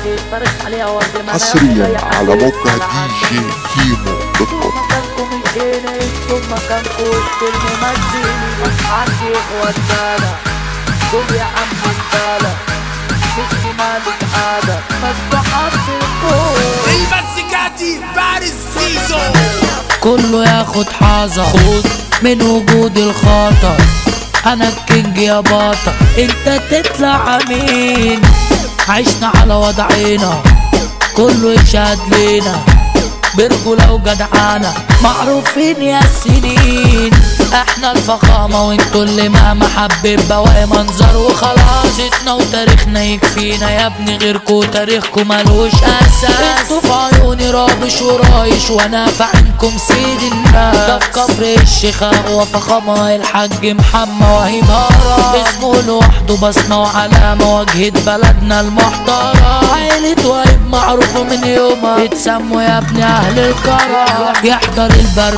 وردي فرش عليها وردي ما حصريا على موقع دي جي كيمو دوت كوم مكانكم الجيني انتم مكانكم وسط الممثلين عندي ودانا دول يا عم الدالة مش مالك عادة بس حبيبكم المزيكاتي فارس زيزو كله ياخد حذر خد من وجود الخطر انا الكينج يا بطل انت تطلع مين عشنا على وضعنا كله يشهد لينا برجولة وجدعانة معروفين يا السنين احنا الفخامة وانتوا اللي ما محبب بواقي منظر وخلاص اتنا وتاريخنا يكفينا يا ابني غيركوا تاريخكوا ملوش اساس انتوا في عيوني رابش ورايش وانا في عينكم سيد الناس ده في كفر الشيخ اقوى فخامة الحاج محمد وهيب هرم اسمه لوحده بصمة وعلامة واجهة بلدنا المحترم عيلة وهيب معروفة من يومها اتسموا يا ابني اهل الكرم يحضر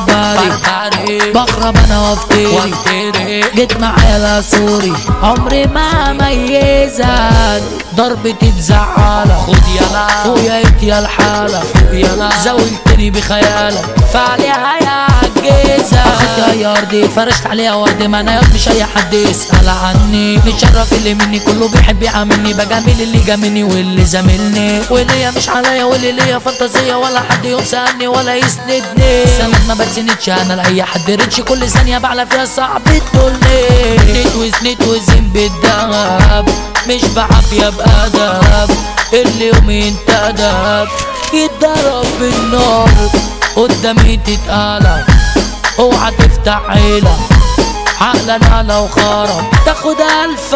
البربري بخرب انا وافتري جيت معايا لا سوري عمري ما ميزك ضربتي تزعلك خد يلا فويا يا الحالة يلا زاولتني بخيالك فعليها يا عجيزة اخدت يا ارضي فرشت عليها وردي ما انا مش اي حد يسأل عني متشرف اللي مني كله بيحب يعاملني بجامل اللي جاملني واللي زاملني واللي مش عليا واللي ليا فانتازية ولا حد يوم سألني ولا يسندني سند ما بتسندش انا لاي حد ريتش كل ثانية بعلى فيها صعب تقولني نيت وزنيت وزن بالدهب مش بعافية بأدب اللي يومي انتدب يتضرب بالنار قدامي تتقلب اوعى تفتح عيلة عقلنا لو خرب تاخد ألف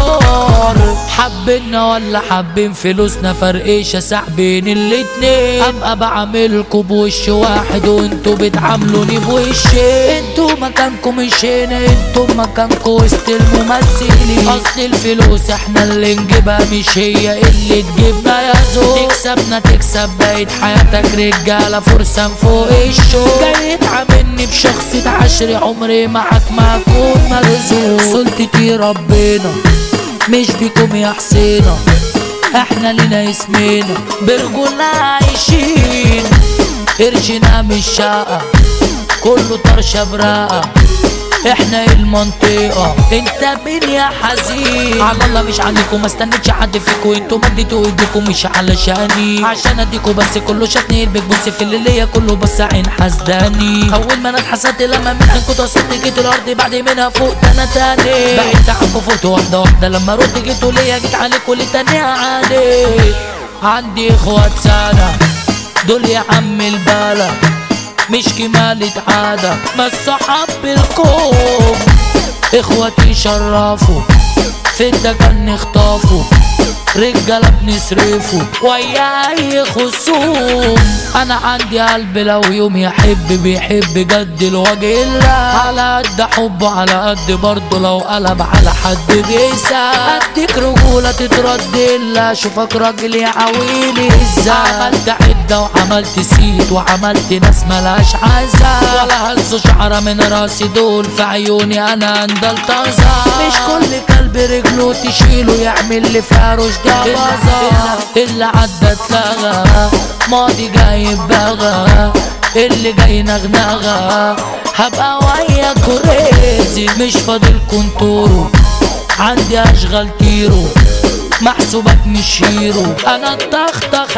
عيار حبنا ولا حابين فلوسنا فرقيشة سحبين الاتنين ابقى بعملكوا بوش واحد وانتوا بتعاملوني بوشين انتوا مكانكم مش هنا انتوا مكانكوا وسط الممثلين اصل الفلوس احنا اللي نجيبها مش هي اللي تجيبنا يا زوج تكسبنا تكسب بقيت حياتك رجالة فرصة فوق الشوق جاي تعاملني بشخصية عشري عمري معاك ما اكون مرزوق سلطتي ربنا مش بيكم يا حسينا احنا لينا اسمنا برجولنا عايشين قرشنا مش شقة كله طرشة براقة احنا المنطقة انت مين يا حزين على الله مش عليكم ما استنيتش حد فيكم انتوا مديتوا ايديكم مش علشاني عشان اديكوا بس كله شافني البيت بص في اللي ليا كله بص عين حسداني اول ما انا اتحسدت لما من عينكوا تصدت جيت الارض بعد منها فوق انا تاني بعدت عنكوا فوت واحدة واحدة لما رد جيتوا ليا جيت عليكوا لتاني عادي عندي اخوات سنة دول يا عم البلد مش كمالة عادة بس صحاب بالكوم اخواتي شرفوا في الدجن نخطفوا رجالة بنصرفوا ويا اي خصوم انا عندي قلب لو يوم يحب بيحب جد الوجه الله على قد حبه على قد برضه لو قلب على حد بيسأل اديك رجولة تترد الا اشوفك راجل يا عويلي ازاي عملت عدة وعملت سيد وعملت ناس ملاش عزة ولا هزوا شعرة من راسي دول في عيوني انا اندل مش كل كلب رجله تشيله يعمل لي فاروش ده اللي عدى اتلغى ماضي جاي بغى اللي جاي نغنغة هبقى وياك كريزي مش فاضل كنتورو عندي اشغال كيرو محسوبك مش هيرو انا الطخطخ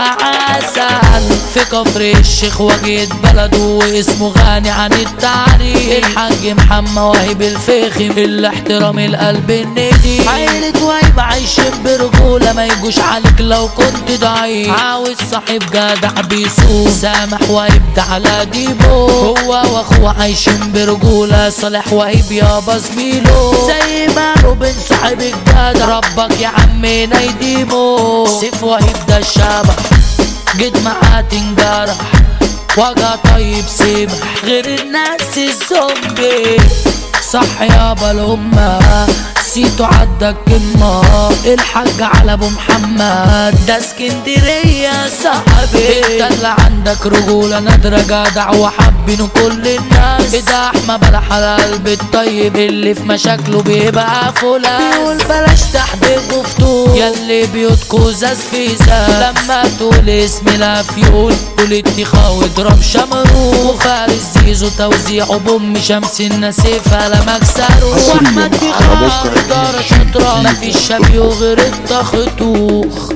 عسل في كفر الشيخ وجيت بلده واسمه غني عن التعريف الحاج محمد وهيب الفخم الاحترام القلب الندي عيلة وهيب عايشين برجولة ما يجوش عليك لو كنت ضعيف عاوز صاحب جدع بيسوق سامح وهيب ده على ديبو هو واخوه عايشين برجولة صالح وهيب يابا زميله زي ما روبن صاحب الجدع ربك يا عمي نايديمو سيف وهيب ده الشبح جيت معاه تنجرح وجع طيب سمح غير الناس الزومبي صح يابا الأمة سيتو عدى الكلمة الحاج على ابو محمد ده اسكندرية صاحبي انت اللي عندك رجولة نادرة جدع وحابينه كل الناس ده احمى بلح على قلب الطيب اللي في مشاكله بيبقى فلان بيقول بلاش تحديد وفتور يلا خلي بيوتكو زاز فيزا لما تقول اسم الافيون قول التخا واضرب شمروخ وفارس زيزو توزيعه بام شمس النسيف على مكسره حصرياً واحمد على موقع تخا اداره دي جي شطرة كيمو. مفيش شبيه غير التخطوخ